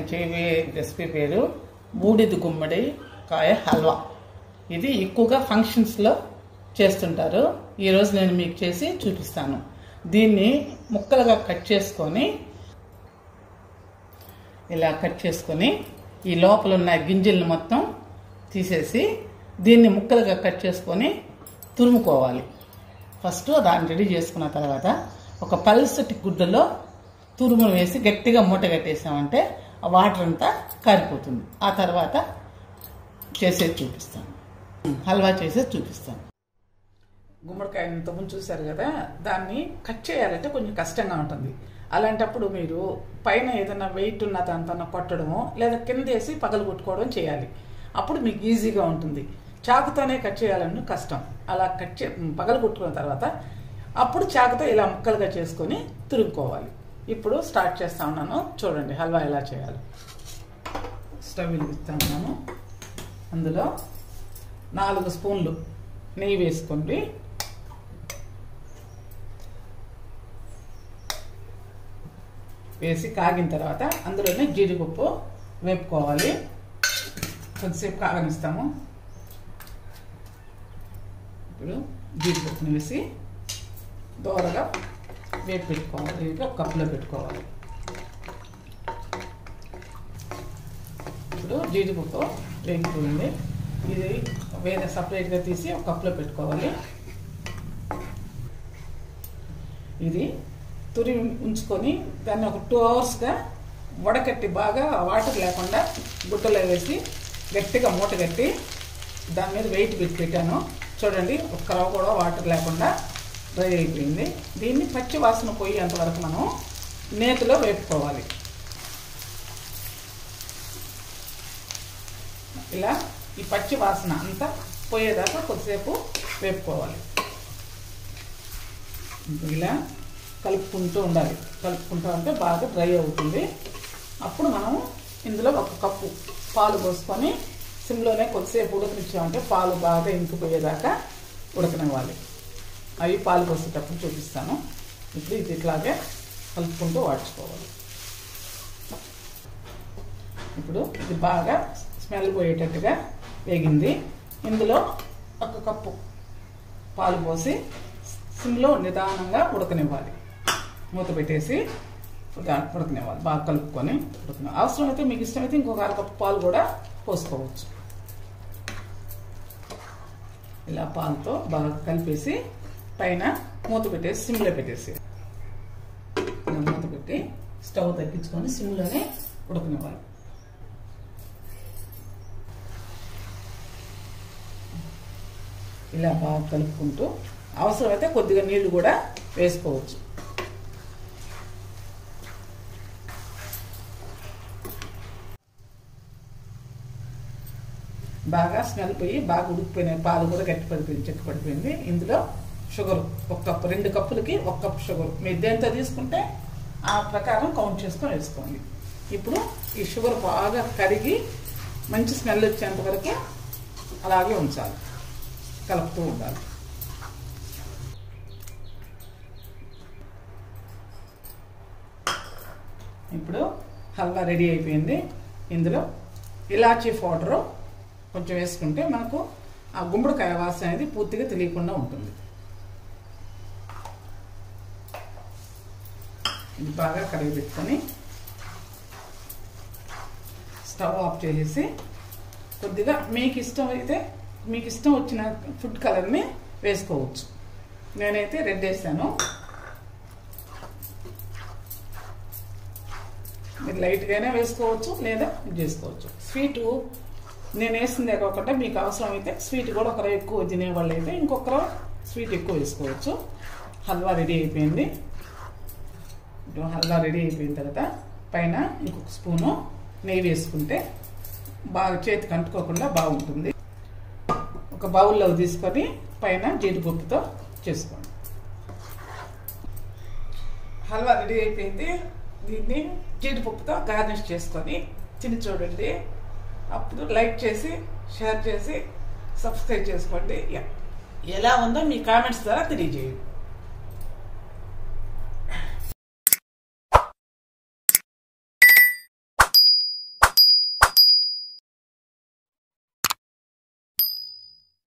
చేయబోయే రెసిపీ పేరు బూడిద గుమ్మడి కాయ హల్వా ఇది ఎక్కువగా ఫంక్షన్స్లో చేస్తుంటారు ఈరోజు నేను మీకు చేసి చూపిస్తాను దీన్ని ముక్కలుగా కట్ చేసుకొని ఇలా కట్ చేసుకొని ఈ లోపల ఉన్న గింజలను మొత్తం తీసేసి దీన్ని ముక్కలుగా కట్ చేసుకొని తురుముకోవాలి ఫస్ట్ దాన్ని రెడీ చేసుకున్న తర్వాత ఒక పల్సటి గుడ్డలో తురుమును వేసి గట్టిగా మూట కట్టేసామంటే ఆ వాటర్ అంతా కారిపోతుంది ఆ తర్వాత చేసేది చూపిస్తాను హల్వా చేసేది చూపిస్తాను గుమ్మడికాయ ఇంతకుముందు చూశారు కదా దాన్ని కట్ చేయాలంటే కొంచెం కష్టంగా ఉంటుంది అలాంటప్పుడు మీరు పైన ఏదైనా వెయిట్ ఉన్న దాంతో కొట్టడమో లేదా కింద వేసి పగలు కొట్టుకోవడం చేయాలి అప్పుడు మీకు ఈజీగా ఉంటుంది చాకుతోనే కట్ చేయాలని కష్టం అలా కట్ చే పగలు కొట్టుకున్న తర్వాత అప్పుడు చాకుతో ఇలా ముక్కలుగా చేసుకొని తురుముకోవాలి ఇప్పుడు స్టార్ట్ చేస్తా ఉన్నాను చూడండి హల్వా ఎలా చేయాలి స్టవ్ వెలిగిస్తా ఉన్నాను అందులో నాలుగు స్పూన్లు నెయ్యి వేసుకోండి వేసి కాగిన తర్వాత అందులోనే జీడిపప్పు వేపుకోవాలి కొద్దిసేపు కాగనిస్తాము ఇప్పుడు జీడిపప్పుని వేసి దోరగా వేపు పెట్టుకోవాలి ఇది ఒక కప్పులో పెట్టుకోవాలి ఇప్పుడు జీడిపప్పు వేగిపోయింది ఇది వేరే సపరేట్గా తీసి ఒక కప్పులో పెట్టుకోవాలి ఇది తురి ఉంచుకొని దాన్ని ఒక టూ అవర్స్గా వడకట్టి బాగా వాటర్ లేకుండా గుడ్డలో వేసి గట్టిగా మూట కట్టి దాని మీద వెయిట్ పెట్టి పెట్టాను చూడండి ఒక్క రవ్వ కూడా వాటర్ లేకుండా డ్రై అయిపోయింది దీన్ని పచ్చి వాసన పోయేంత వరకు మనం నేతిలో వేపుకోవాలి ఇలా ఈ పచ్చి వాసన అంతా పోయేదాకా కొద్దిసేపు వేపుకోవాలి ఇలా కలుపుకుంటూ ఉండాలి కలుపుకుంటూ ఉంటే బాగా డ్రై అవుతుంది అప్పుడు మనం ఇందులో ఒక కప్పు పాలు పోసుకొని సిమ్లోనే కొద్దిసేపు ఉడకనిచ్చామంటే పాలు బాగా ఇంకిపోయేదాకా ఉడకనివ్వాలి అవి పాలు పోసేటప్పుడు చూపిస్తాను ఇప్పుడు ఇది ఇట్లాగే కలుపుకుంటూ వాడ్చుకోవాలి ఇప్పుడు ఇది బాగా స్మెల్ పోయేటట్టుగా వేగింది ఇందులో ఒక కప్పు పాలు పోసి సిమ్లో నిదానంగా ఉడకనివ్వాలి మూత పెట్టేసి ఉడకనివ్వాలి బాగా కలుపుకొని ఉడకని అవసరమైతే మీకు ఇష్టమైతే ఇంకొక అరకప్పు పాలు కూడా పోసుకోవచ్చు ఇలా పాలతో బాగా కలిపేసి పైన మూత పెట్టేసి సిమ్లో పెట్టేసి మూత పెట్టి స్టవ్ తగ్గించుకొని సిమ్లోనే ఉడకనివ్వాలి ఇలా బాగా కలుపుకుంటూ అవసరమైతే కొద్దిగా నీళ్లు కూడా వేసుకోవచ్చు బాగా స్మెల్ పోయి బాగా ఉడికిపోయిన పాలు కూడా గట్టి పడిపోయింది చెట్టు పడిపోయింది ఇందులో షుగర్ ఒక కప్పు రెండు కప్పులకి ఒక కప్పు షుగర్ మీరు దేంతో తీసుకుంటే ఆ ప్రకారం కౌంట్ చేసుకొని వేసుకోండి ఇప్పుడు ఈ షుగర్ బాగా కరిగి మంచి స్మెల్ వచ్చేంత వరకు అలాగే ఉంచాలి కలుపుతూ ఉండాలి ఇప్పుడు హల్వా రెడీ అయిపోయింది ఇందులో ఇలాచీ పౌడరు కొంచెం వేసుకుంటే మనకు ఆ గుమ్మడికాయ వాసన అనేది పూర్తిగా తెలియకుండా ఉంటుంది ఇది బాగా కడిగి పెట్టుకొని స్టవ్ ఆఫ్ చేసేసి కొద్దిగా మీకు ఇష్టం అయితే మీకు ఇష్టం వచ్చిన ఫుడ్ కలర్ని వేసుకోవచ్చు నేనైతే రెడ్ వేసాను మీరు లైట్గానే వేసుకోవచ్చు లేదా ఇది చేసుకోవచ్చు స్వీటు నేను వేసిందే కాకుండా మీకు అవసరం అయితే స్వీట్ కూడా ఒకరు ఎక్కువ తినేవాళ్ళు అయితే ఇంకొకరు స్వీట్ ఎక్కువ వేసుకోవచ్చు హల్వా రెడీ అయిపోయింది ఇప్పుడు హల్వా రెడీ అయిపోయిన తర్వాత పైన ఇంకొక స్పూను నెయ్యి వేసుకుంటే బాగా చేతికి అంటుకోకుండా బాగుంటుంది ఒక బౌల్లో తీసుకొని పైన జీడిపప్పుతో చేసుకోండి హల్వా రెడీ అయిపోయింది దీన్ని జీడిపప్పుతో గార్నిష్ చేసుకొని తిని చూడండి అప్పుడు లైక్ చేసి షేర్ చేసి సబ్స్క్రైబ్ చేసుకోండి ఎలా ఉందో మీ కామెంట్స్ ద్వారా తెలియజేయండి